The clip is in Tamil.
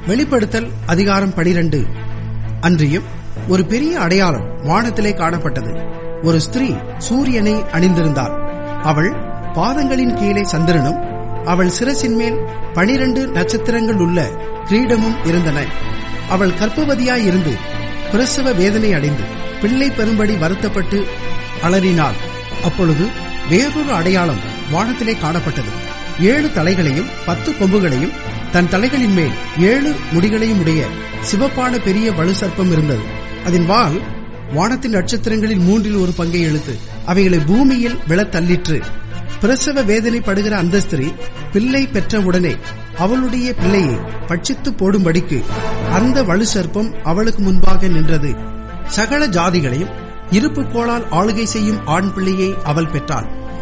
வெளிப்படுத்தல் அதிகாரம் பனிரெண்டு அன்றியும் ஒரு பெரிய அடையாளம் வானத்திலே காணப்பட்டது ஒரு ஸ்திரீ சூரியனை அணிந்திருந்தாள் அவள் பாதங்களின் கீழே சந்திரனும் அவள் சிரசின் மேல் பனிரண்டு நட்சத்திரங்கள் உள்ள கிரீடமும் இருந்தன அவள் கர்ப்பவதியாயிருந்து பிரசவ வேதனை அடைந்து பிள்ளை பெறும்படி வருத்தப்பட்டு அலறினாள் அப்பொழுது வேறொரு அடையாளம் வானத்திலே காணப்பட்டது ஏழு தலைகளையும் பத்து கொம்புகளையும் தன் தலைகளின் மேல் ஏழு முடிகளையும் உடைய சிவப்பான பெரிய வலு சர்ப்பம் இருந்தது அதன் வால் வானத்தின் நட்சத்திரங்களில் மூன்றில் ஒரு பங்கை இழுத்து அவைகளை பூமியில் விழத் தள்ளிற்று பிரசவ வேதனைப்படுகிற அந்த ஸ்திரீ பிள்ளை பெற்றவுடனே அவளுடைய பிள்ளையை பட்சித்து போடும்படிக்கு அந்த வலு சர்ப்பம் அவளுக்கு முன்பாக நின்றது சகல ஜாதிகளையும் இருப்பு கோளால் ஆளுகை செய்யும் ஆண் பிள்ளையை அவள் பெற்றாள்